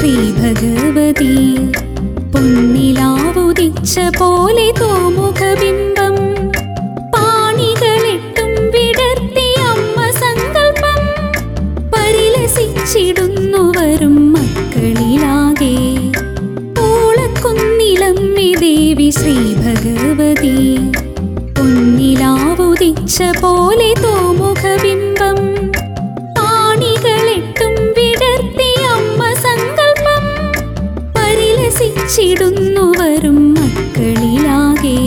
ശ്രീ ഭഗവതി പൊന്നിലാവുദിച്ച പോലെ തോമുഖബിംബം പാണികളെട്ടും വിടർത്തി അമ്മ സങ്കൽപ്പം പരിലസിച്ചിടുന്നു വരും മക്കളിലാകെ ഓളക്കുന്നിലമ്മി ദേവി ശ്രീ ഭഗവതി പൊന്നിലാവുദിച്ച പോലെ തോമുഖബിംബം പാണികളെട്ടും വിടർത്തി അമ്മ സങ്കൽപ്പം പരിലസിച്ചിടുന്നു വരും മക്കളിലാകെ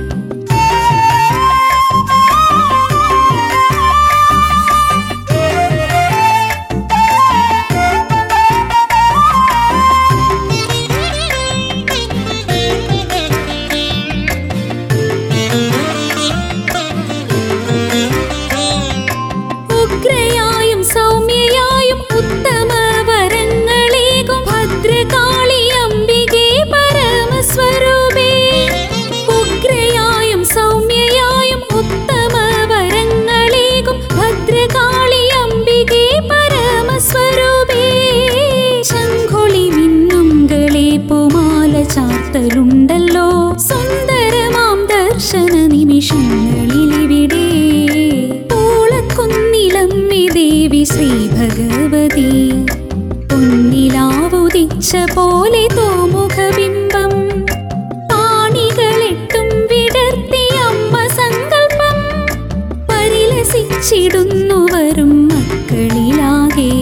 ഉഗ്രയായും സൗമ്യയായും ഉത്തമ വരങ്ങളേകും ഭദ്രകാളി അംബികേ പരമസ്വരൂപേ ഉഗ്രയായും സൗമ്യയായും ഉത്തമ വരങ്ങളേകും ഭദ്രകാളി അംബികേ പരമസ്വരൂപേ ശംഖൊളി മിന്നുങ്കളെ പൂമാല ചാർത്തലുണ്ടല്ലോ സുന്ദരമാം ദർശന നിമിഷങ്ങളിലിവിടെ ഓളക്കുന്നിലമ്മി ദേവി ശ്രീ ഭഗവതി പൊന്നിലാവുദിച്ച പോലെ തോമുഖബിംബം പാണികളെട്ടും വിടർത്തി അമ്മ സങ്കൽപ്പം പരിലസിച്ചിടുന്നു വരും മക്കളിലാകെ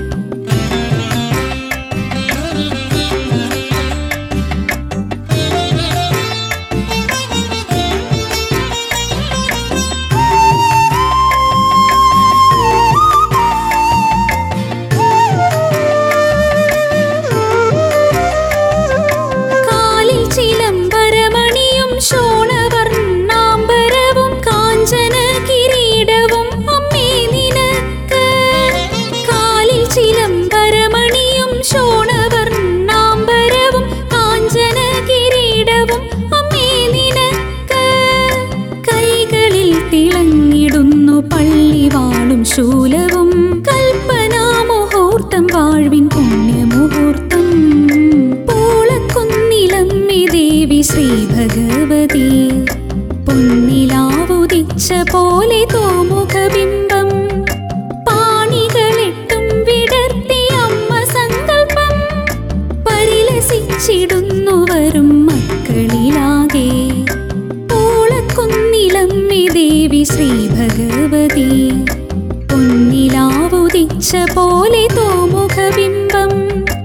കാലിൽ ചിലംബരമണിയും ശോണവർണ്ണാംബരവും കാഞ്ചന കിരീടവും അമ്മേ നിനക്ക് കാലിൽ ചിലംബരമണിയും ശോണവർണ്ണാംബരവും കാഞ്ചന കിരീടവും അമ്മേ നിനക്ക് കൈകളിൽ തിളങ്ങിടുന്നു പള്ളിവാളും ശൂലവും കൽപ്പനാ മുഹൂർത്തം വാഴ്വിൻ പുണ്യമുഹൂർത്തം പൂളക്കുന്നിലമ്മി ദേവി ശ്രീ ഭഗവതി പൊന്നിലാവുദിച്ച പോലെ തോമുഖബിംബം പാണികളെട്ടും വിടർത്തി അമ്മ സങ്കൽപ്പം പരിലസിച്ചിടുന്നു വരും മക്കളിലാകെ ഓളക്കുന്നിലമ്മി ദേവി ശ്രീ ഭഗവതി പൊന്നിലാവുദിച്ച പോലെ തോമുഖബിംബം